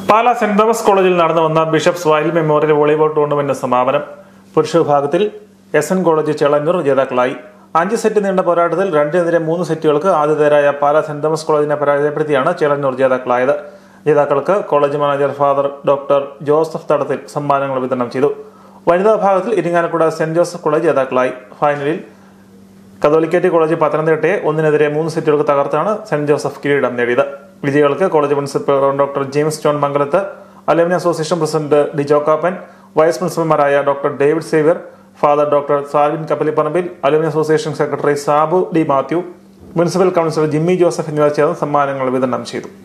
Pala saint Thomas കോളേജിൽ നടന്നു വന്ന ബിഷപ്സ് വയൽ മെമ്മോറിയൽ വോളിബോൾ ടൂർണമെന്റ് സമാപനം പുരുഷ വിഭാഗത്തിൽ എസ് എൻ കോളേജ് ചേളന്നൂർ ജേതാക്കളായി അഞ്ച് സെറ്റ് നീണ്ട പോരാട്ടത്തിൽ രണ്ടിനെതിരെ മൂന്ന് സെറ്റുകൾക്ക് ആതിഥേയരായ പാലാ സെന്റ് തോമസ് കോളേജിനെ പരാജയപ്പെടുത്തിയാണ് ചേളന്നൂർ ജേതാക്കളായത് ജേതാക്കൾക്ക് college manager father doctor Joseph Thadathil സമ്മാനങ്ങൾ വിതരണം ചെയ്തു വനിതാ വിഭാഗത്തിൽ ഇരിങ്ങാലക്കുട സെന്റ് ജോസഫ് കോളേജ് ജേതാക്കളായി ഫൈനലിൽ കത്തോലിക്കേറ്റ് കോളേജ് പത്തനംതിട്ടയെ ഒന്നിനെതിരെ മൂന്ന് സെറ്റുകൾക്ക് തകർത്താണ് സെന്റ് ജോസഫ് കിരീടം നേടിയത് വിജയികൾക്ക് college principal doctor James John Mangalath alumni association president Dijo Kappan vice പ്രിൻസിപ്പൽമാരായ doctor David Xavier father doctor Salvin Kappalipparambil alumni association secretary Sabu D Mathew municipal councillor Jimmy Joseph എന്നിവർ ചേർന്ന് സമ്മാനങ്ങൾ വിതരണം ചെയ്തു